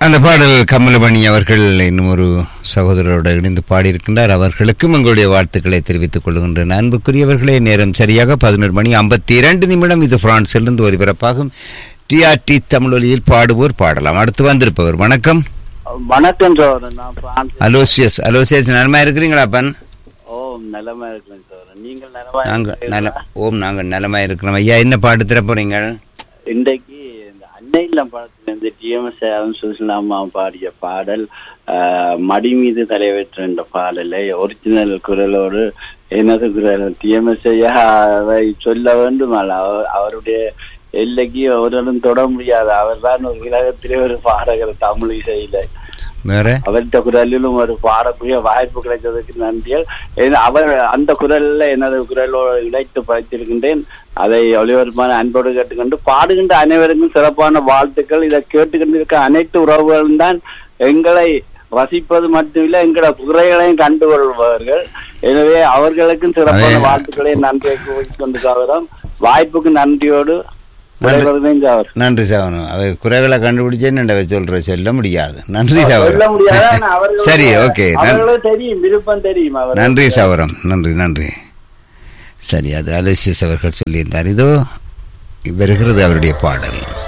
அந்த பாடல் கமலமணி அவர்கள் இன்னும் ஒரு சகோதரரோடு இணைந்து பாடியிருக்கின்றார் அவர்களுக்கும் எங்களுடைய வாழ்த்துக்களை தெரிவித்துக் கொள்கின்றன அன்புக்குரியவர்களே நேரம் சரியாக பதினோரு மணி ஐம்பத்தி இரண்டு நிமிடம் இது பிரான்சிலிருந்து ஒலிபரப்பாகும் டிஆர்டி தமிழொலியில் பாடுவோர் பாடலாம் அடுத்து வந்திருப்பவர் வணக்கம் வணக்கம் சோதரன் நான் பிரான்ஸ் அலோசியஸ் அலோசியஸ் நலமா இருக்கிறீங்களா அப்பன் ஓ நிலமா இருக்கிறேன் சோதரன் நீங்கள் நிலமா நாங்கள் நல இருக்கிறீங்களா? ஓம் நாங்கள் நலமா இருக்கிறோம் ஐயா என்ன பாட்டு தர போறீங்க இன்றைக்கு இந்த அன்னையிலம் படத்துல இருந்து டிஎம்எஸ் சுசிலா அம்மா பாடிய பாடல் ஆஹ், மடி மீது தலைவற்ற என்ற பாடலை ஒரிஜினல் குரலோடு எனது குரல் டிஎம்எஸ் ஐயாவை சொல்ல வேண்டும் அல்ல அவர்- அவருடைய எல்லைக்கு அவருடன் தொட முடியாது அவர்தான் ஒரு உலகத்திலே ஒரு பாடகர் தமிழ் இசையில வேற அவர்கிட்ட குரலிலும் ஒரு பாடக்கூடிய வாய்ப்பு கிடைத்ததற்கு நன்றிகள் ஏன்னா அவர் அந்த குரல்ல எனது குரலோடு இணைத்து படித்திருக்கின்றேன் அதை ஒளிபரப்பான அன்போடு கேட்டுக்கொண்டு பாடுகின்ற அனைவருக்கும் சிறப்பான வாழ்த்துக்கள் இதை கேட்டுக்கொண்டிருக்க அனைத்து உறவுகளும் தான் எங்களை ரசிப்பது மட்டுமில்லை எங்களோட குறைகளையும் கண்டுகொள்பவர்கள் எனவே அவர்களுக்கும் சிறப்பான அதே- வாழ்த்துக்களை நன்றியை கூறிக்கொண்டு சாகிறோம் வாய்ப்புக்கு நன்றியோடு நன்றி. விடைபெறுகிறேன் சார் நன்றி சாவனம் அவை குறைகளை கண்டுபிடிச்சேன்னு அவ சொல்ற சொல்ல முடியாது நன்றி சொல்ல சாவரம் முடியாது ஆனா அவர்களுக்கு- சரி ஓகே நன்- அவர்களுக்கு தெரியும் விருப்பம் தெரியும் அவர்களுக்கு. நன்றி சவரம் நன்றி நன்றி சரி அது அலோசியஸ் அவர்கள் சொல்லியிருந்தார் இதோ வருகிறது அவருடைய பாடல்